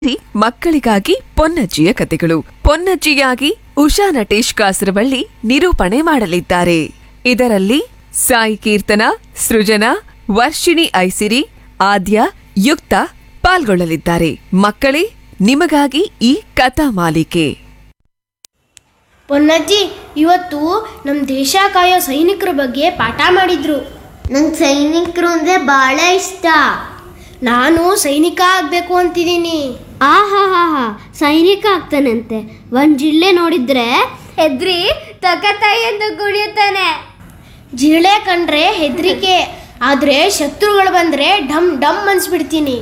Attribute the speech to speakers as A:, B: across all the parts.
A: ರಿ ಮಕ್ಕಳಿಗಾಗಿ ಪೊನ್ನಜ್ಜಿಯ ಕತೆಗಳು ಪೊನ್ನಜ್ಜಿಯಾಗಿ ಉಷಾ ನಟೇಶ್ ಕಾಸರವಳ್ಳಿ ನಿರೂಪಣೆ ಮಾಡಲಿದ್ದಾರೆ ಇದರಲ್ಲಿ ಸಾಯಿ ಕೀರ್ತನ ಸೃಜನಾ ವರ್ಷಿಣಿ ಐಸಿರಿ ಆದ್ಯ ಯುಕ್ತ ಪಾಲ್ಗೊಳ್ಳಲಿದ್ದಾರೆ ಮಕ್ಕಳೇ ನಿಮಗಾಗಿ ಈ ಕಥಾ ಮಾಲಿಕೆ
B: ಪೊನ್ನಜ್ಜಿ ಇವತ್ತು ನಮ್ಮ ದೇಶ ಕಾಯೋ ಸೈನಿಕರ ಬಗ್ಗೆ ಪಾಠ ಮಾಡಿದ್ರು
C: ನಂಗೆ ಸೈನಿಕರು ಅಂದರೆ ಭಾಳ ಇಷ್ಟ
B: ನಾನು ಸೈನಿಕ ಆಗಬೇಕು ಅಂತಿದ್ದೀನಿ
C: ಆಹಾ ಹಾ ಹಾ ಸೈನಿಕ ಆಗ್ತಾನಂತೆ ಒಂದು ಜಿಲ್ಲೆ ನೋಡಿದ್ರೆ ಹೆದ್ರಿ ತಕತಾಯಿ ಎಂದು ಕುಡಿಯುತ್ತಾನೆ
B: ಜಿರಳೆ ಕಂಡ್ರೆ ಹೆದರಿಕೆ ಆದ್ರೆ ಶತ್ರುಗಳು ಬಂದ್ರೆ ಡಮ್ ಡಮ್ ಅನ್ಸ್ಬಿಡ್ತೀನಿ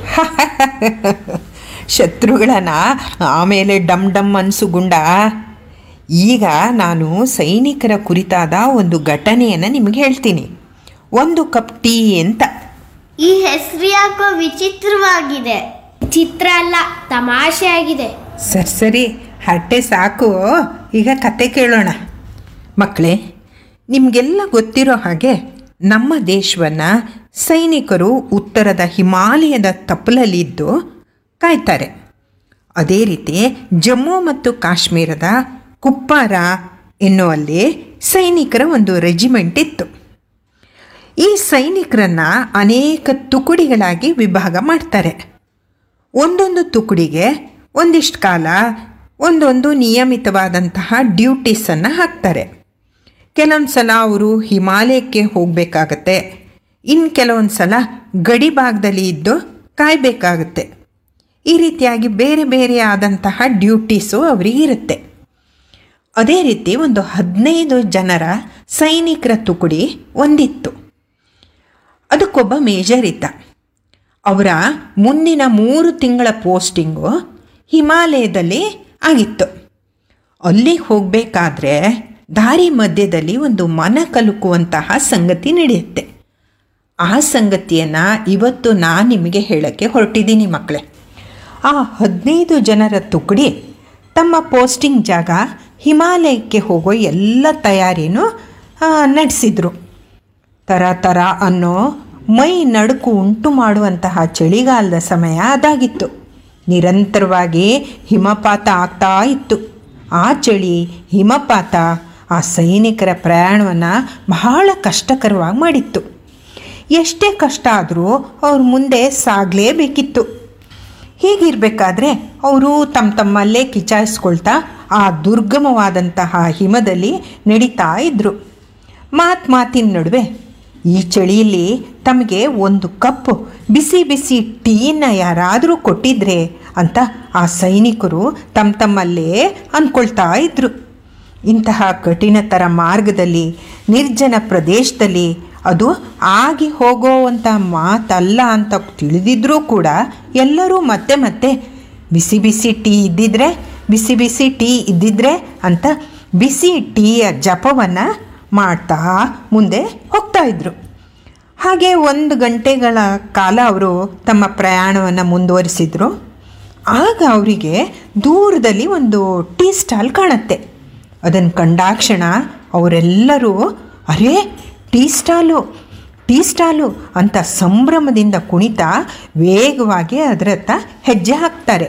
D: ಶತ್ರುಗಳನ್ನ ಆಮೇಲೆ ಡಮ್ ಡಮ್ ಅನ್ಸು ಗುಂಡ ಈಗ ನಾನು ಸೈನಿಕರ ಕುರಿತಾದ ಒಂದು ಘಟನೆಯನ್ನು ನಿಮಗೆ ಹೇಳ್ತೀನಿ ಒಂದು ಕಪ್ ಟೀ ಅಂತ
C: ಈ ಹೆಸರು ಯಾಕೋ ವಿಚಿತ್ರವಾಗಿದೆ
B: ಚಿತ್ರ ಅಲ್ಲ ತಮಾಷೆ ಆಗಿದೆ
D: ಸರಿ ಸರಿ ಹರಟೆ ಸಾಕು ಈಗ ಕತೆ ಕೇಳೋಣ ಮಕ್ಕಳೇ ನಿಮಗೆಲ್ಲ ಗೊತ್ತಿರೋ ಹಾಗೆ ನಮ್ಮ ದೇಶವನ್ನು ಸೈನಿಕರು ಉತ್ತರದ ಹಿಮಾಲಯದ ತಪ್ಪಲಲ್ಲಿದ್ದು ಕಾಯ್ತಾರೆ ಅದೇ ರೀತಿ ಜಮ್ಮು ಮತ್ತು ಕಾಶ್ಮೀರದ ಕುಪ್ಪಾರ ಎನ್ನುವಲ್ಲಿ ಸೈನಿಕರ ಒಂದು ರೆಜಿಮೆಂಟ್ ಇತ್ತು ಈ ಸೈನಿಕರನ್ನು ಅನೇಕ ತುಕಡಿಗಳಾಗಿ ವಿಭಾಗ ಮಾಡ್ತಾರೆ ಒಂದೊಂದು ತುಕಡಿಗೆ ಒಂದಿಷ್ಟು ಕಾಲ ಒಂದೊಂದು ನಿಯಮಿತವಾದಂತಹ ಡ್ಯೂಟೀಸನ್ನು ಹಾಕ್ತಾರೆ ಕೆಲವೊಂದು ಸಲ ಅವರು ಹಿಮಾಲಯಕ್ಕೆ ಹೋಗಬೇಕಾಗತ್ತೆ ಇನ್ನು ಕೆಲವೊಂದು ಸಲ ಗಡಿ ಭಾಗದಲ್ಲಿ ಇದ್ದು ಕಾಯಬೇಕಾಗತ್ತೆ ಈ ರೀತಿಯಾಗಿ ಬೇರೆ ಬೇರೆ ಆದಂತಹ ಡ್ಯೂಟೀಸು ಅವರಿಗೆ ಇರುತ್ತೆ ಅದೇ ರೀತಿ ಒಂದು ಹದಿನೈದು ಜನರ ಸೈನಿಕರ ತುಕಡಿ ಒಂದಿತ್ತು ಅದಕ್ಕೊಬ್ಬ ಮೇಜರ್ ಇದ್ದ ಅವರ ಮುಂದಿನ ಮೂರು ತಿಂಗಳ ಪೋಸ್ಟಿಂಗು ಹಿಮಾಲಯದಲ್ಲಿ ಆಗಿತ್ತು ಅಲ್ಲಿಗೆ ಹೋಗಬೇಕಾದ್ರೆ ದಾರಿ ಮಧ್ಯದಲ್ಲಿ ಒಂದು ಮನ ಕಲುಕುವಂತಹ ಸಂಗತಿ ನಡೆಯುತ್ತೆ ಆ ಸಂಗತಿಯನ್ನು ಇವತ್ತು ನಾನು ನಿಮಗೆ ಹೇಳೋಕ್ಕೆ ಹೊರಟಿದ್ದೀನಿ ಮಕ್ಕಳೇ ಆ ಹದಿನೈದು ಜನರ ತುಕಡಿ ತಮ್ಮ ಪೋಸ್ಟಿಂಗ್ ಜಾಗ ಹಿಮಾಲಯಕ್ಕೆ ಹೋಗೋ ಎಲ್ಲ ತಯಾರಿನೂ ನಡೆಸಿದ್ರು ತರ ತರ ಅನ್ನೋ ಮೈ ನಡುಕು ಉಂಟು ಮಾಡುವಂತಹ ಚಳಿಗಾಲದ ಸಮಯ ಅದಾಗಿತ್ತು ನಿರಂತರವಾಗಿ ಹಿಮಪಾತ ಆಗ್ತಾ ಇತ್ತು ಆ ಚಳಿ ಹಿಮಪಾತ ಆ ಸೈನಿಕರ ಪ್ರಯಾಣವನ್ನು ಬಹಳ ಕಷ್ಟಕರವಾಗಿ ಮಾಡಿತ್ತು ಎಷ್ಟೇ ಕಷ್ಟ ಆದರೂ ಅವ್ರ ಮುಂದೆ ಸಾಗಲೇಬೇಕಿತ್ತು ಹೀಗಿರಬೇಕಾದ್ರೆ ಅವರು ತಮ್ಮ ತಮ್ಮಲ್ಲೇ ಕಿಚಾಯಿಸ್ಕೊಳ್ತಾ ಆ ದುರ್ಗಮವಾದಂತಹ ಹಿಮದಲ್ಲಿ ನಡೀತಾ ಇದ್ದರು ಮಾತು ಮಾತಿನ ನಡುವೆ ಈ ಚಳಿಯಲ್ಲಿ ತಮಗೆ ಒಂದು ಕಪ್ ಬಿಸಿ ಬಿಸಿ ಟೀನ ಯಾರಾದರೂ ಕೊಟ್ಟಿದ್ರೆ ಅಂತ ಆ ಸೈನಿಕರು ತಮ್ಮ ತಮ್ಮಲ್ಲೇ ಅಂದ್ಕೊಳ್ತಾ ಇದ್ದರು ಇಂತಹ ಕಠಿಣತರ ಮಾರ್ಗದಲ್ಲಿ ನಿರ್ಜನ ಪ್ರದೇಶದಲ್ಲಿ ಅದು ಆಗಿ ಹೋಗೋವಂಥ ಮಾತಲ್ಲ ಅಂತ ತಿಳಿದಿದ್ರೂ ಕೂಡ ಎಲ್ಲರೂ ಮತ್ತೆ ಮತ್ತೆ ಬಿಸಿ ಬಿಸಿ ಟೀ ಇದ್ದಿದ್ರೆ ಬಿಸಿ ಬಿಸಿ ಟೀ ಇದ್ದಿದ್ರೆ ಅಂತ ಬಿಸಿ ಟೀಯ ಜಪವನ್ನು ಮಾಡ್ತಾ ಮುಂದೆ ಹೋಗ್ತಾ ಇದ್ರು ಹಾಗೆ ಒಂದು ಗಂಟೆಗಳ ಕಾಲ ಅವರು ತಮ್ಮ ಪ್ರಯಾಣವನ್ನು ಮುಂದುವರಿಸಿದ್ರು ಆಗ ಅವರಿಗೆ ದೂರದಲ್ಲಿ ಒಂದು ಟೀ ಸ್ಟಾಲ್ ಕಾಣುತ್ತೆ ಅದನ್ನು ಕಂಡಾಕ್ಷಣ ಅವರೆಲ್ಲರೂ ಅರೇ ಟೀ ಸ್ಟಾಲು ಟೀ ಸ್ಟಾಲು ಅಂತ ಸಂಭ್ರಮದಿಂದ ಕುಣಿತಾ ವೇಗವಾಗಿ ಅದರ ಹತ್ತ ಹೆಜ್ಜೆ ಹಾಕ್ತಾರೆ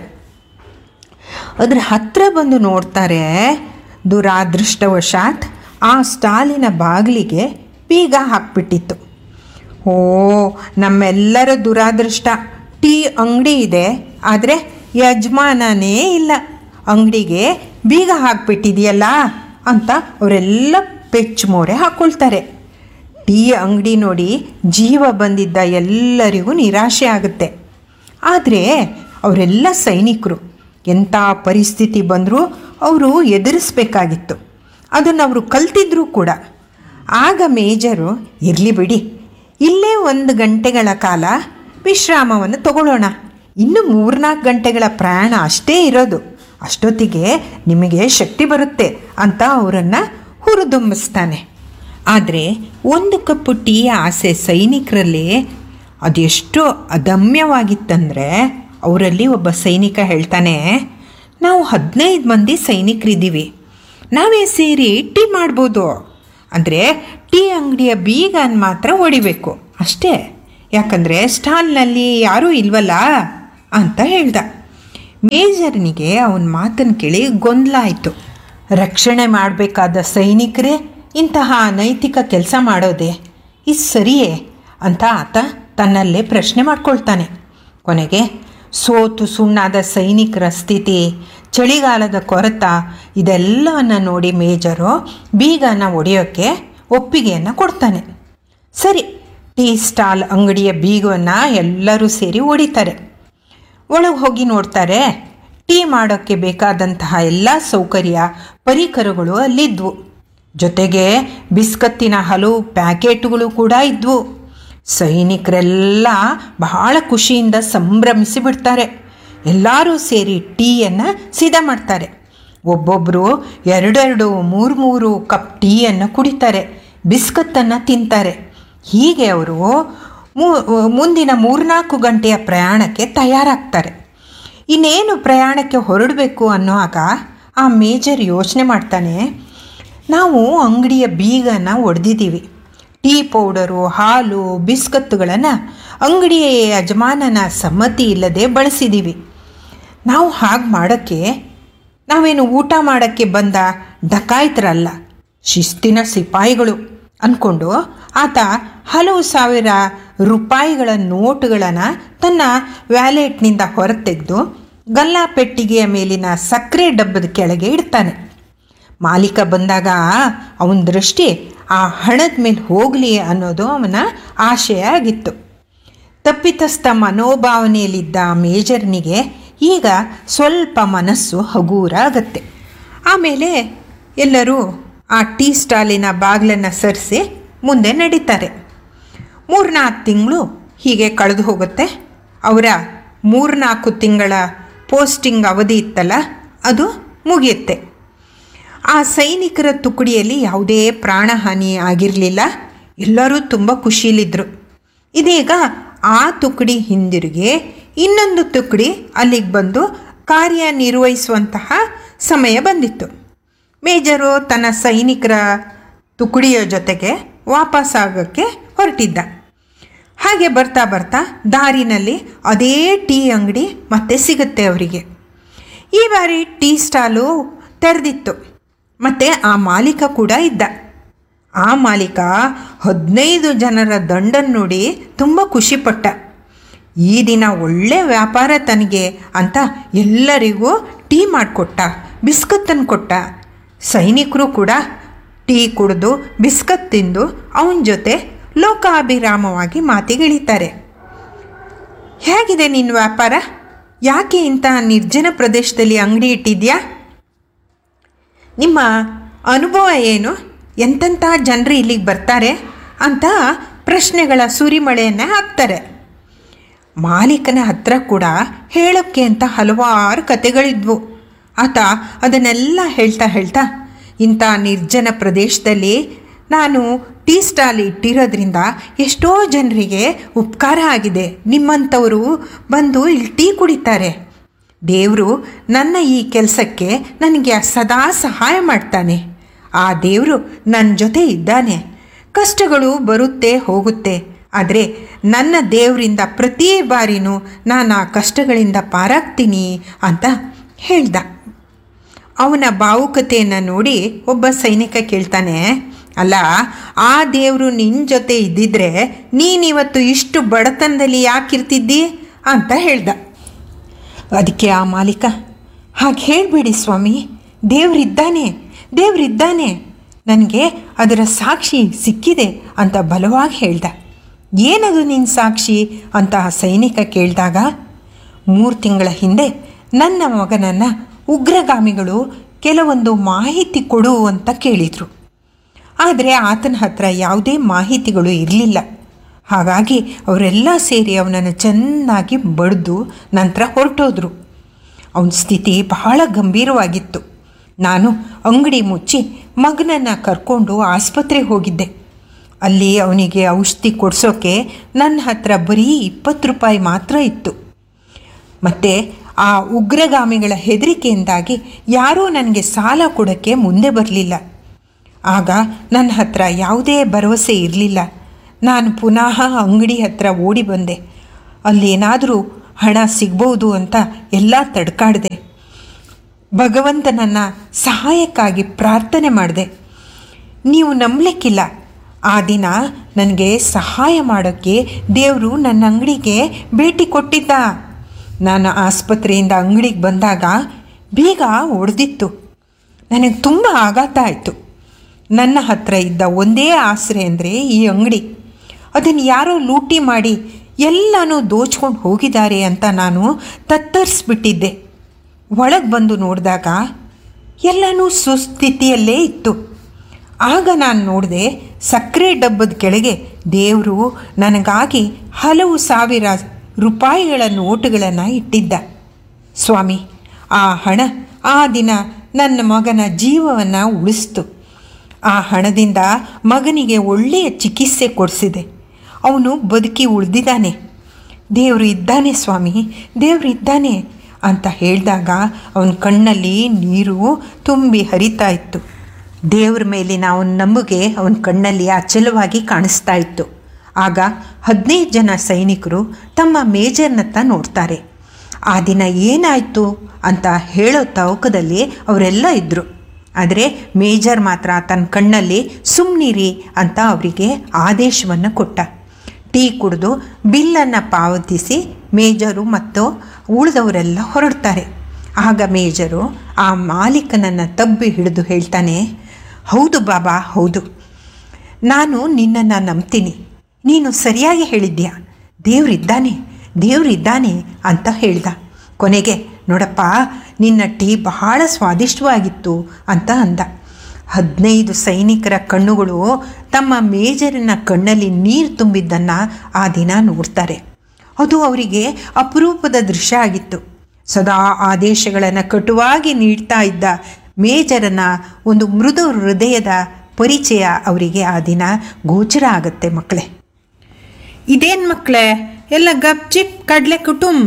D: ಅದರ ಹತ್ರ ಬಂದು ನೋಡ್ತಾರೆ ದುರಾದೃಷ್ಟವಶಾತ್ ಆ ಸ್ಟಾಲಿನ ಬಾಗಿಲಿಗೆ ಬೀಗ ಹಾಕ್ಬಿಟ್ಟಿತ್ತು ಓ ನಮ್ಮೆಲ್ಲರ ದುರಾದೃಷ್ಟ ಟೀ ಅಂಗಡಿ ಇದೆ ಆದರೆ ಯಜಮಾನನೇ ಇಲ್ಲ ಅಂಗಡಿಗೆ ಬೀಗ ಹಾಕ್ಬಿಟ್ಟಿದೆಯಲ್ಲ ಅಂತ ಅವರೆಲ್ಲ ಪೆಚ್ಚು ಮೋರೆ ಹಾಕ್ಕೊಳ್ತಾರೆ ಟೀ ಅಂಗಡಿ ನೋಡಿ ಜೀವ ಬಂದಿದ್ದ ಎಲ್ಲರಿಗೂ ನಿರಾಶೆ ಆಗುತ್ತೆ ಆದರೆ ಅವರೆಲ್ಲ ಸೈನಿಕರು ಎಂಥ ಪರಿಸ್ಥಿತಿ ಬಂದರೂ ಅವರು ಎದುರಿಸ್ಬೇಕಾಗಿತ್ತು ಅದನ್ನು ಅವರು ಕಲ್ತಿದ್ರು ಕೂಡ ಆಗ ಮೇಜರು ಇರಲಿ ಬಿಡಿ ಇಲ್ಲೇ ಒಂದು ಗಂಟೆಗಳ ಕಾಲ ವಿಶ್ರಾಮವನ್ನು ತಗೊಳ್ಳೋಣ ಇನ್ನು ಮೂರ್ನಾಲ್ಕು ಗಂಟೆಗಳ ಪ್ರಯಾಣ ಅಷ್ಟೇ ಇರೋದು ಅಷ್ಟೊತ್ತಿಗೆ ನಿಮಗೆ ಶಕ್ತಿ ಬರುತ್ತೆ ಅಂತ ಅವರನ್ನು ಹುರಿದುಂಬಿಸ್ತಾನೆ ಆದರೆ ಒಂದು ಕಪ್ಪು ಟೀಯ ಆಸೆ ಸೈನಿಕರಲ್ಲಿ ಅದೆಷ್ಟು ಅದಮ್ಯವಾಗಿತ್ತಂದರೆ ಅವರಲ್ಲಿ ಒಬ್ಬ ಸೈನಿಕ ಹೇಳ್ತಾನೆ ನಾವು ಹದಿನೈದು ಮಂದಿ ಸೈನಿಕರಿದ್ದೀವಿ ನಾವೇ ಸೇರಿ ಟೀ ಮಾಡ್ಬೋದು ಅಂದರೆ ಟೀ ಅಂಗಡಿಯ ಬೀಗನ ಮಾತ್ರ ಹೊಡಿಬೇಕು ಅಷ್ಟೇ ಯಾಕಂದರೆ ಸ್ಟಾಲ್ನಲ್ಲಿ ಯಾರೂ ಇಲ್ವಲ್ಲ ಅಂತ ಹೇಳ್ದ ಮೇಜರ್ನಿಗೆ ಅವನ ಮಾತನ್ನು ಕೇಳಿ ಗೊಂದಲ ಆಯಿತು ರಕ್ಷಣೆ ಮಾಡಬೇಕಾದ ಸೈನಿಕರೇ ಇಂತಹ ಅನೈತಿಕ ಕೆಲಸ ಮಾಡೋದೇ ಇದು ಸರಿಯೇ ಅಂತ ಆತ ತನ್ನಲ್ಲೇ ಪ್ರಶ್ನೆ ಮಾಡ್ಕೊಳ್ತಾನೆ ಕೊನೆಗೆ ಸೋತು ಸುಣ್ಣಾದ ಸೈನಿಕರ ಸ್ಥಿತಿ ಚಳಿಗಾಲದ ಕೊರತ ಇದೆಲ್ಲವನ್ನು ನೋಡಿ ಮೇಜರು ಬೀಗನ ಒಡೆಯೋಕ್ಕೆ ಒಪ್ಪಿಗೆಯನ್ನು ಕೊಡ್ತಾನೆ ಸರಿ ಟೀ ಸ್ಟಾಲ್ ಅಂಗಡಿಯ ಬೀಗವನ್ನು ಎಲ್ಲರೂ ಸೇರಿ ಹೊಡಿತಾರೆ ಒಳಗೆ ಹೋಗಿ ನೋಡ್ತಾರೆ ಟೀ ಮಾಡೋಕ್ಕೆ ಬೇಕಾದಂತಹ ಎಲ್ಲ ಸೌಕರ್ಯ ಪರಿಕರಗಳು ಅಲ್ಲಿದ್ವು ಜೊತೆಗೆ ಬಿಸ್ಕತ್ತಿನ ಹಲವು ಪ್ಯಾಕೆಟ್ಗಳು ಕೂಡ ಇದ್ವು ಸೈನಿಕರೆಲ್ಲ ಬಹಳ ಖುಷಿಯಿಂದ ಸಂಭ್ರಮಿಸಿ ಬಿಡ್ತಾರೆ ಎಲ್ಲರೂ ಸೇರಿ ಟೀಯನ್ನು ಸಿದ್ಧ ಮಾಡ್ತಾರೆ ಒಬ್ಬೊಬ್ಬರು ಎರಡೆರಡು ಮೂರು ಮೂರು ಕಪ್ ಟೀಯನ್ನು ಕುಡಿತಾರೆ ಬಿಸ್ಕತ್ತನ್ನು ತಿಂತಾರೆ ಹೀಗೆ ಅವರು ಮುಂದಿನ ಮೂರ್ನಾಲ್ಕು ಗಂಟೆಯ ಪ್ರಯಾಣಕ್ಕೆ ತಯಾರಾಗ್ತಾರೆ ಇನ್ನೇನು ಪ್ರಯಾಣಕ್ಕೆ ಹೊರಡಬೇಕು ಅನ್ನೋವಾಗ ಆ ಮೇಜರ್ ಯೋಚನೆ ಮಾಡ್ತಾನೆ ನಾವು ಅಂಗಡಿಯ ಬೀಗನ ಒಡೆದಿದ್ದೀವಿ ಟೀ ಪೌಡರು ಹಾಲು ಬಿಸ್ಕತ್ತುಗಳನ್ನು ಅಂಗಡಿಯ ಯಜಮಾನನ ಸಮ್ಮತಿ ಇಲ್ಲದೆ ಬಳಸಿದ್ದೀವಿ ನಾವು ಹಾಗೆ ಮಾಡೋಕ್ಕೆ ನಾವೇನು ಊಟ ಮಾಡೋಕ್ಕೆ ಬಂದ ಡಕಾಯಿತರಲ್ಲ ಶಿಸ್ತಿನ ಸಿಪಾಯಿಗಳು ಅಂದ್ಕೊಂಡು ಆತ ಹಲವು ಸಾವಿರ ರೂಪಾಯಿಗಳ ನೋಟುಗಳನ್ನು ತನ್ನ ವ್ಯಾಲೆಟ್ನಿಂದ ಹೊರತೆಗೆದು ಗಲ್ಲಾ ಪೆಟ್ಟಿಗೆಯ ಮೇಲಿನ ಸಕ್ಕರೆ ಡಬ್ಬದ ಕೆಳಗೆ ಇಡ್ತಾನೆ ಮಾಲೀಕ ಬಂದಾಗ ಅವನ ದೃಷ್ಟಿ ಆ ಹಣದ ಮೇಲೆ ಹೋಗಲಿ ಅನ್ನೋದು ಅವನ ಆಶಯ ಆಗಿತ್ತು ತಪ್ಪಿತಸ್ಥ ಮನೋಭಾವನೆಯಲ್ಲಿದ್ದ ಮೇಜರ್ನಿಗೆ ಈಗ ಸ್ವಲ್ಪ ಮನಸ್ಸು ಹಗೂರ ಆಗತ್ತೆ ಆಮೇಲೆ ಎಲ್ಲರೂ ಆ ಟೀ ಸ್ಟಾಲಿನ ಬಾಗಿಲನ್ನು ಸರಿಸಿ ಮುಂದೆ ನಡೀತಾರೆ ಮೂರ್ನಾಲ್ಕು ತಿಂಗಳು ಹೀಗೆ ಕಳೆದು ಹೋಗುತ್ತೆ ಅವರ ಮೂರ್ನಾಲ್ಕು ತಿಂಗಳ ಪೋಸ್ಟಿಂಗ್ ಅವಧಿ ಇತ್ತಲ್ಲ ಅದು ಮುಗಿಯುತ್ತೆ ಆ ಸೈನಿಕರ ತುಕಡಿಯಲ್ಲಿ ಯಾವುದೇ ಪ್ರಾಣಹಾನಿ ಆಗಿರಲಿಲ್ಲ ಎಲ್ಲರೂ ತುಂಬ ಖುಷಿಯಲ್ಲಿದ್ದರು ಇದೀಗ ಆ ತುಕಡಿ ಹಿಂದಿರುಗಿ ಇನ್ನೊಂದು ತುಕಡಿ ಅಲ್ಲಿಗೆ ಬಂದು ಕಾರ್ಯನಿರ್ವಹಿಸುವಂತಹ ಸಮಯ ಬಂದಿತ್ತು ಮೇಜರು ತನ್ನ ಸೈನಿಕರ ತುಕಡಿಯ ಜೊತೆಗೆ ವಾಪಸ್ಸಾಗೋಕ್ಕೆ ಹೊರಟಿದ್ದ ಹಾಗೆ ಬರ್ತಾ ಬರ್ತಾ ದಾರಿನಲ್ಲಿ ಅದೇ ಟೀ ಅಂಗಡಿ ಮತ್ತೆ ಸಿಗುತ್ತೆ ಅವರಿಗೆ ಈ ಬಾರಿ ಟೀ ಸ್ಟಾಲು ತೆರೆದಿತ್ತು ಮತ್ತು ಆ ಮಾಲೀಕ ಕೂಡ ಇದ್ದ ಆ ಮಾಲೀಕ ಹದಿನೈದು ಜನರ ದಂಡನ್ನು ನೋಡಿ ತುಂಬ ಖುಷಿಪಟ್ಟ ಈ ದಿನ ಒಳ್ಳೆ ವ್ಯಾಪಾರ ತನಗೆ ಅಂತ ಎಲ್ಲರಿಗೂ ಟೀ ಮಾಡಿಕೊಟ್ಟ ಬಿಸ್ಕತ್ತನ್ನು ಕೊಟ್ಟ ಸೈನಿಕರು ಕೂಡ ಟೀ ಕುಡಿದು ಬಿಸ್ಕತ್ ತಿಂದು ಅವನ ಜೊತೆ ಲೋಕಾಭಿರಾಮವಾಗಿ ಮಾತಿಗಿಳಿತಾರೆ ಹೇಗಿದೆ ನಿನ್ನ ವ್ಯಾಪಾರ ಯಾಕೆ ಇಂಥ ನಿರ್ಜನ ಪ್ರದೇಶದಲ್ಲಿ ಅಂಗಡಿ ಇಟ್ಟಿದ್ಯಾ ನಿಮ್ಮ ಅನುಭವ ಏನು ಎಂತೆಂಥ ಜನರು ಇಲ್ಲಿಗೆ ಬರ್ತಾರೆ ಅಂತ ಪ್ರಶ್ನೆಗಳ ಸುರಿಮಳೆಯನ್ನು ಹಾಕ್ತಾರೆ ಮಾಲೀಕನ ಹತ್ರ ಕೂಡ ಹೇಳೋಕ್ಕೆ ಅಂತ ಹಲವಾರು ಕತೆಗಳಿದ್ವು ಆತ ಅದನ್ನೆಲ್ಲ ಹೇಳ್ತಾ ಹೇಳ್ತಾ ಇಂಥ ನಿರ್ಜನ ಪ್ರದೇಶದಲ್ಲಿ ನಾನು ಟೀ ಸ್ಟಾಲ್ ಇಟ್ಟಿರೋದ್ರಿಂದ ಎಷ್ಟೋ ಜನರಿಗೆ ಉಪಕಾರ ಆಗಿದೆ ನಿಮ್ಮಂಥವರು ಬಂದು ಇಲ್ಲಿ ಟೀ ಕುಡಿತಾರೆ ದೇವರು ನನ್ನ ಈ ಕೆಲಸಕ್ಕೆ ನನಗೆ ಸದಾ ಸಹಾಯ ಮಾಡ್ತಾನೆ ಆ ದೇವರು ನನ್ನ ಜೊತೆ ಇದ್ದಾನೆ ಕಷ್ಟಗಳು ಬರುತ್ತೆ ಹೋಗುತ್ತೆ ಆದರೆ ನನ್ನ ದೇವರಿಂದ ಪ್ರತಿ ಬಾರಿನೂ ನಾನು ಆ ಕಷ್ಟಗಳಿಂದ ಪಾರಾಗ್ತೀನಿ ಅಂತ ಹೇಳ್ದ ಅವನ ಭಾವುಕತೆಯನ್ನು ನೋಡಿ ಒಬ್ಬ ಸೈನಿಕ ಕೇಳ್ತಾನೆ ಅಲ್ಲ ಆ ದೇವರು ನಿನ್ನ ಜೊತೆ ಇದ್ದಿದ್ರೆ ನೀನಿವತ್ತು ಇಷ್ಟು ಬಡತನದಲ್ಲಿ ಯಾಕಿರ್ತಿದ್ದಿ ಅಂತ ಹೇಳ್ದ ಅದಕ್ಕೆ ಆ ಮಾಲೀಕ ಹಾಗೆ ಹೇಳಬೇಡಿ ಸ್ವಾಮಿ ದೇವರಿದ್ದಾನೆ ದೇವರಿದ್ದಾನೆ ನನಗೆ ಅದರ ಸಾಕ್ಷಿ ಸಿಕ್ಕಿದೆ ಅಂತ ಬಲವಾಗಿ ಹೇಳ್ದ ಏನದು ನಿನ್ನ ಸಾಕ್ಷಿ ಅಂತ ಆ ಸೈನಿಕ ಕೇಳಿದಾಗ ಮೂರು ತಿಂಗಳ ಹಿಂದೆ ನನ್ನ ಮಗನನ್ನು ಉಗ್ರಗಾಮಿಗಳು ಕೆಲವೊಂದು ಮಾಹಿತಿ ಕೊಡು ಅಂತ ಕೇಳಿದರು ಆದರೆ ಆತನ ಹತ್ರ ಯಾವುದೇ ಮಾಹಿತಿಗಳು ಇರಲಿಲ್ಲ ಹಾಗಾಗಿ ಅವರೆಲ್ಲ ಸೇರಿ ಅವನನ್ನು ಚೆನ್ನಾಗಿ ಬಡಿದು ನಂತರ ಹೊರಟೋದ್ರು ಅವನ ಸ್ಥಿತಿ ಬಹಳ ಗಂಭೀರವಾಗಿತ್ತು ನಾನು ಅಂಗಡಿ ಮುಚ್ಚಿ ಮಗನನ್ನು ಕರ್ಕೊಂಡು ಆಸ್ಪತ್ರೆಗೆ ಹೋಗಿದ್ದೆ ಅಲ್ಲಿ ಅವನಿಗೆ ಔಷಧಿ ಕೊಡಿಸೋಕ್ಕೆ ನನ್ನ ಹತ್ರ ಬರೀ ಇಪ್ಪತ್ತು ರೂಪಾಯಿ ಮಾತ್ರ ಇತ್ತು ಮತ್ತು ಆ ಉಗ್ರಗಾಮಿಗಳ ಹೆದರಿಕೆಯಿಂದಾಗಿ ಯಾರೂ ನನಗೆ ಸಾಲ ಕೊಡೋಕ್ಕೆ ಮುಂದೆ ಬರಲಿಲ್ಲ ಆಗ ನನ್ನ ಹತ್ರ ಯಾವುದೇ ಭರವಸೆ ಇರಲಿಲ್ಲ ನಾನು ಪುನಃ ಅಂಗಡಿ ಹತ್ರ ಓಡಿ ಬಂದೆ ಅಲ್ಲೇನಾದರೂ ಹಣ ಸಿಗ್ಬೋದು ಅಂತ ಎಲ್ಲ ತಡ್ಕಾಡಿದೆ ಭಗವಂತನನ್ನು ಸಹಾಯಕ್ಕಾಗಿ ಪ್ರಾರ್ಥನೆ ಮಾಡಿದೆ ನೀವು ನಂಬಲಿಕ್ಕಿಲ್ಲ ಆ ದಿನ ನನಗೆ ಸಹಾಯ ಮಾಡೋಕ್ಕೆ ದೇವರು ನನ್ನ ಅಂಗಡಿಗೆ ಭೇಟಿ ಕೊಟ್ಟಿದ್ದ ನಾನು ಆಸ್ಪತ್ರೆಯಿಂದ ಅಂಗಡಿಗೆ ಬಂದಾಗ ಬೀಗ ಒಡೆದಿತ್ತು ನನಗೆ ತುಂಬ ಆಘಾತ ಆಯಿತು ನನ್ನ ಹತ್ರ ಇದ್ದ ಒಂದೇ ಆಸರೆ ಅಂದರೆ ಈ ಅಂಗಡಿ ಅದನ್ನು ಯಾರೋ ಲೂಟಿ ಮಾಡಿ ಎಲ್ಲನೂ ದೋಚ್ಕೊಂಡು ಹೋಗಿದ್ದಾರೆ ಅಂತ ನಾನು ತತ್ತರಿಸ್ಬಿಟ್ಟಿದ್ದೆ ಒಳಗೆ ಬಂದು ನೋಡಿದಾಗ ಎಲ್ಲನೂ ಸುಸ್ಥಿತಿಯಲ್ಲೇ ಇತ್ತು ಆಗ ನಾನು ನೋಡಿದೆ ಸಕ್ಕರೆ ಡಬ್ಬದ ಕೆಳಗೆ ದೇವರು ನನಗಾಗಿ ಹಲವು ಸಾವಿರ ರೂಪಾಯಿಗಳ ನೋಟುಗಳನ್ನು ಇಟ್ಟಿದ್ದ ಸ್ವಾಮಿ ಆ ಹಣ ಆ ದಿನ ನನ್ನ ಮಗನ ಜೀವವನ್ನು ಉಳಿಸ್ತು ಆ ಹಣದಿಂದ ಮಗನಿಗೆ ಒಳ್ಳೆಯ ಚಿಕಿತ್ಸೆ ಕೊಡಿಸಿದೆ ಅವನು ಬದುಕಿ ಉಳಿದಿದ್ದಾನೆ ದೇವರು ಇದ್ದಾನೆ ಸ್ವಾಮಿ ದೇವರು ಇದ್ದಾನೆ ಅಂತ ಹೇಳಿದಾಗ ಅವನ ಕಣ್ಣಲ್ಲಿ ನೀರು ತುಂಬಿ ಹರಿತಾ ಇತ್ತು ದೇವ್ರ ಮೇಲಿನ ಅವನ ನಂಬಿಕೆ ಅವನ ಕಣ್ಣಲ್ಲಿ ಅಚಲವಾಗಿ ಕಾಣಿಸ್ತಾ ಇತ್ತು ಆಗ ಹದಿನೈದು ಜನ ಸೈನಿಕರು ತಮ್ಮ ಮೇಜರ್ನತ್ತ ನೋಡ್ತಾರೆ ಆ ದಿನ ಏನಾಯಿತು ಅಂತ ಹೇಳೋ ತವಕದಲ್ಲಿ ಅವರೆಲ್ಲ ಇದ್ದರು ಆದರೆ ಮೇಜರ್ ಮಾತ್ರ ತನ್ನ ಕಣ್ಣಲ್ಲಿ ಸುಮ್ಮನಿರಿ ಅಂತ ಅವರಿಗೆ ಆದೇಶವನ್ನು ಕೊಟ್ಟ ಟೀ ಕುಡಿದು ಬಿಲ್ಲನ್ನು ಪಾವತಿಸಿ ಮೇಜರು ಮತ್ತು ಉಳಿದವರೆಲ್ಲ ಹೊರಡ್ತಾರೆ ಆಗ ಮೇಜರು ಆ ಮಾಲೀಕನನ್ನು ತಬ್ಬಿ ಹಿಡಿದು ಹೇಳ್ತಾನೆ ಹೌದು ಬಾಬಾ ಹೌದು ನಾನು ನಿನ್ನನ್ನು ನಂಬ್ತೀನಿ ನೀನು ಸರಿಯಾಗಿ ಹೇಳಿದ್ಯಾ ದೇವರಿದ್ದಾನೆ ದೇವರಿದ್ದಾನೆ ಅಂತ ಹೇಳ್ದ ಕೊನೆಗೆ ನೋಡಪ್ಪ ನಿನ್ನ ಟೀ ಬಹಳ ಸ್ವಾದಿಷ್ಟವಾಗಿತ್ತು ಅಂತ ಅಂದ ಹದಿನೈದು ಸೈನಿಕರ ಕಣ್ಣುಗಳು ತಮ್ಮ ಮೇಜರಿನ ಕಣ್ಣಲ್ಲಿ ನೀರು ತುಂಬಿದ್ದನ್ನು ಆ ದಿನ ನೋಡ್ತಾರೆ ಅದು ಅವರಿಗೆ ಅಪರೂಪದ ದೃಶ್ಯ ಆಗಿತ್ತು ಸದಾ ಆದೇಶಗಳನ್ನು ಕಟುವಾಗಿ ನೀಡ್ತಾ ಇದ್ದ ಮೇಜರನ ಒಂದು ಮೃದು ಹೃದಯದ ಪರಿಚಯ ಅವರಿಗೆ ಆ ದಿನ ಗೋಚರ ಆಗತ್ತೆ ಮಕ್ಕಳೇ ಇದೇನು ಮಕ್ಕಳೇ ಎಲ್ಲ ಗಪ್ ಚಿಪ್ ಕಡಲೆ ಕುಟುಂಬ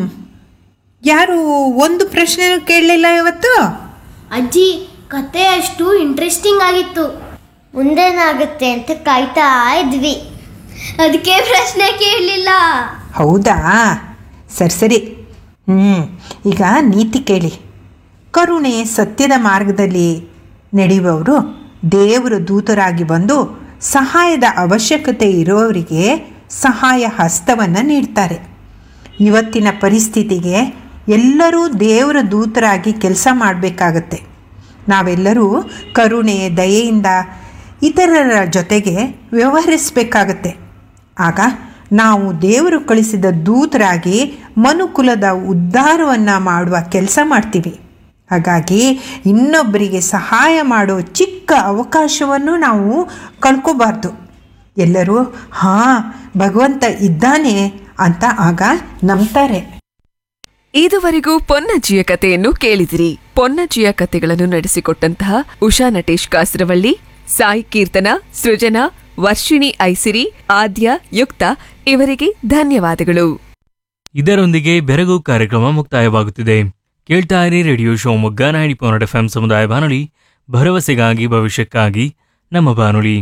D: ಯಾರು ಒಂದು ಪ್ರಶ್ನೆ ಕೇಳಲಿಲ್ಲ ಇವತ್ತು
B: ಅಜ್ಜಿ ಕತೆ ಅಷ್ಟು ಇಂಟ್ರೆಸ್ಟಿಂಗ್ ಆಗಿತ್ತು
C: ಮುಂದೇನಾಗುತ್ತೆ ಅಂತ ಕಾಯ್ತಾ ಇದ್ವಿ ಅದಕ್ಕೆ ಪ್ರಶ್ನೆ ಕೇಳಲಿಲ್ಲ
D: ಹೌದಾ ಸರಿ ಸರಿ ಹ್ಞೂ ಈಗ ನೀತಿ ಕೇಳಿ ಕರುಣೆ ಸತ್ಯದ ಮಾರ್ಗದಲ್ಲಿ ನಡೆಯುವವರು ದೇವರ ದೂತರಾಗಿ ಬಂದು ಸಹಾಯದ ಅವಶ್ಯಕತೆ ಇರೋವರಿಗೆ ಸಹಾಯ ಹಸ್ತವನ್ನು ನೀಡ್ತಾರೆ ಇವತ್ತಿನ ಪರಿಸ್ಥಿತಿಗೆ ಎಲ್ಲರೂ ದೇವರ ದೂತರಾಗಿ ಕೆಲಸ ಮಾಡಬೇಕಾಗತ್ತೆ ನಾವೆಲ್ಲರೂ ಕರುಣೆ ದಯೆಯಿಂದ ಇತರರ ಜೊತೆಗೆ ವ್ಯವಹರಿಸಬೇಕಾಗತ್ತೆ ಆಗ ನಾವು ದೇವರು ಕಳಿಸಿದ ದೂತರಾಗಿ ಮನುಕುಲದ ಉದ್ಧಾರವನ್ನು ಮಾಡುವ ಕೆಲಸ ಮಾಡ್ತೀವಿ ಹಾಗಾಗಿ ಇನ್ನೊಬ್ಬರಿಗೆ ಸಹಾಯ ಮಾಡೋ ಚಿಕ್ಕ ಅವಕಾಶವನ್ನು ನಾವು ಕಳ್ಕೋಬಾರ್ದು ಎಲ್ಲರೂ ಹಾಂ ಭಗವಂತ ಇದ್ದಾನೆ ಅಂತ ಆಗ ನಂಬ್ತಾರೆ
A: ಇದುವರೆಗೂ ಪೊನ್ನಜ್ಜಿಯ ಕಥೆಯನ್ನು ಕೇಳಿದಿರಿ ಪೊನ್ನಜ್ಜಿಯ ಕಥೆಗಳನ್ನು ನಡೆಸಿಕೊಟ್ಟಂತಹ ಉಷಾ ನಟೇಶ್ ಕಾಸರವಳ್ಳಿ ಸಾಯಿ ಕೀರ್ತನ ಸೃಜನಾ ವರ್ಷಿಣಿ ಐಸಿರಿ ಆದ್ಯ ಯುಕ್ತ ಇವರಿಗೆ ಧನ್ಯವಾದಗಳು
E: ಇದರೊಂದಿಗೆ ಬೆರಗು ಕಾರ್ಯಕ್ರಮ ಮುಕ್ತಾಯವಾಗುತ್ತಿದೆ ಕೇಳ್ತಾ ಇರಿ radio Shivamogga ninety point F M ಸಮುದಾಯ ಬಾನುಲಿ ಭರವಸೆಗಾಗಿ ಭವಿಷ್ಯಕ್ಕಾಗಿ ನಮ್ಮ ಬಾನುಲಿ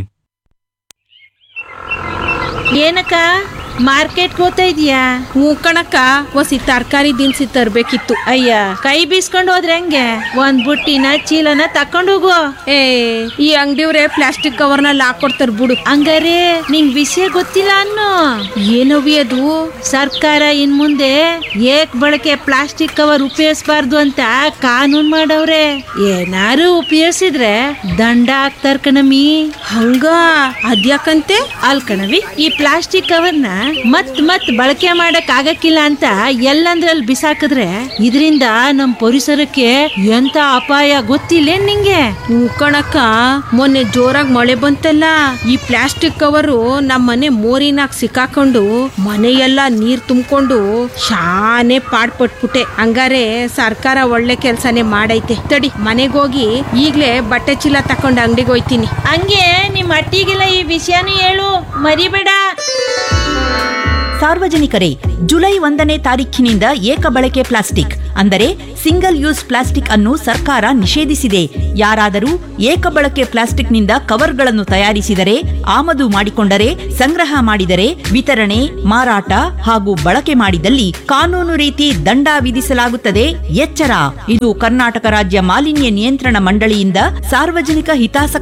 F: ಏನಕ್ಕ ಮಾರ್ಕೆಟ್ಗೆ ಹೋಗ್ತಾ ಇದೀಯಾ
G: ಹ್ಞೂ ಕಣಕ್ಕ ಒಸಿ ತರಕಾರಿ ದಿನಸಿ ತರ್ಬೇಕಿತ್ತು
F: ಅಯ್ಯ ಕೈ ಬೀಸ್ಕೊಂಡು ಹೋದ್ರೆ ಹೆಂಗೆ ಒಂದ್ ಬುಟ್ಟಿನ ಚೀಲನ ತಕೊಂಡು ಹೋಗು
G: ಏ ಈ ಅಂಗಡಿಯವ್ರೆ ಪ್ಲಾಸ್ಟಿಕ್ ಕವರ್ನಲ್ಲಿ ಹಾಕೊಡ್ತಾರ ಬಿಡು
F: ಹಂಗಾರೆ ನಿಂಗ್ ವಿಷಯ ಗೊತ್ತಿಲ್ಲ ಅನ್ನು
G: ಏನವಿ ಅದು
F: ಸರ್ಕಾರ ಇನ್ ಮುಂದೆ ಏಕ್ ಬಳಕೆ ಪ್ಲಾಸ್ಟಿಕ್ ಕವರ್ ಉಪಯೋಗಿಸಬಾರ್ದು ಅಂತ ಕಾನೂನ್ ಮಾಡವ್ರೆ ಏನಾರು ಉಪಯೋಗಿಸಿದ್ರೆ ದಂಡ ಹಾಕ್ತಾರ ಕಣಮಿ
G: ಹಂಗ ಅದ್ಯಾಕಂತೆ
F: ಅಲ್ ಕಣವಿ ಈ ಪ್ಲಾಸ್ಟಿಕ್ ಕವರ್ನ ಮತ್ ಮತ್ ಬಳಕೆ ಮಾಡಕ್ ಆಗಕ್ಕಿಲ್ಲ ಅಂತ ಎಲ್ಲಂದ್ರಲ್ಲಿ ಬಿಸಾಕಿದ್ರೆ ಇದರಿಂದ ನಮ್ ಪರಿಸರಕ್ಕೆ ಎಂತ ಅಪಾಯ ಗೊತ್ತಿಲ್ಲ ನಿಂಗೆ
G: ಹ್ಞೂ ಕಣಕ್ಕ ಮೊನ್ನೆ ಜೋರಾಗಿ ಮಳೆ ಬಂತಲ್ಲ ಈ ಪ್ಲಾಸ್ಟಿಕ್ ಕವರು ನಮ್ಮ ಮನೆ ಮೋರಿನಾಗ ಸಿಕ್ಕಾಕೊಂಡು ಮನೆಯೆಲ್ಲ ನೀರ್ ತುಂಬಿಕೊಂಡು ಶಾನೆ ಪಾಡ್ಪಟ್ಬಿಟ್ಟೆ ಹಂಗಾರೆ ಸರ್ಕಾರ ಒಳ್ಳೆ ಕೆಲ್ಸನೇ ಮಾಡೈತೆ ತಡಿ ಮನೆಗೋಗಿ ಈಗ್ಲೇ ಬಟ್ಟೆ ಚೀಲ ತಕೊಂಡು ಅಂಗಡಿಗೆ ಹೋಯ್ತೀನಿ
F: ಹಂಗೆ ನಿಮ್ ಅಟ್ಟಿಗೆಲ್ಲ ಈ ವಿಷಯನೂ ಹೇಳು ಮರಿಬೇಡ
H: ಸಾರ್ವಜನಿಕರೇ ಜುಲೈ ಒಂದನೇ ತಾರೀಖಿನಿಂದ ಏಕ ಬಳಕೆ ಪ್ಲಾಸ್ಟಿಕ್ ಅಂದರೆ ಸಿಂಗಲ್ ಯೂಸ್ ಪ್ಲಾಸ್ಟಿಕ್ ಅನ್ನು ಸರ್ಕಾರ ನಿಷೇಧಿಸಿದೆ ಯಾರಾದರೂ ಏಕ ಬಳಕೆ ಪ್ಲಾಸ್ಟಿಕ್ನಿಂದ ಕವರ್ಗಳನ್ನು ತಯಾರಿಸಿದರೆ ಆಮದು ಮಾಡಿಕೊಂಡರೆ ಸಂಗ್ರಹ ಮಾಡಿದರೆ ವಿತರಣೆ ಮಾರಾಟ ಹಾಗೂ ಬಳಕೆ ಮಾಡಿದಲ್ಲಿ ಕಾನೂನು ರೀತಿ ದಂಡ ವಿಧಿಸಲಾಗುತ್ತದೆ ಎಚ್ಚರ ಇದು ಕರ್ನಾಟಕ ರಾಜ್ಯ ಮಾಲಿನ್ಯ ನಿಯಂತ್ರಣ ಮಂಡಳಿಯಿಂದ ಸಾರ್ವಜನಿಕ ಹಿತಾಸಕ್ತಿ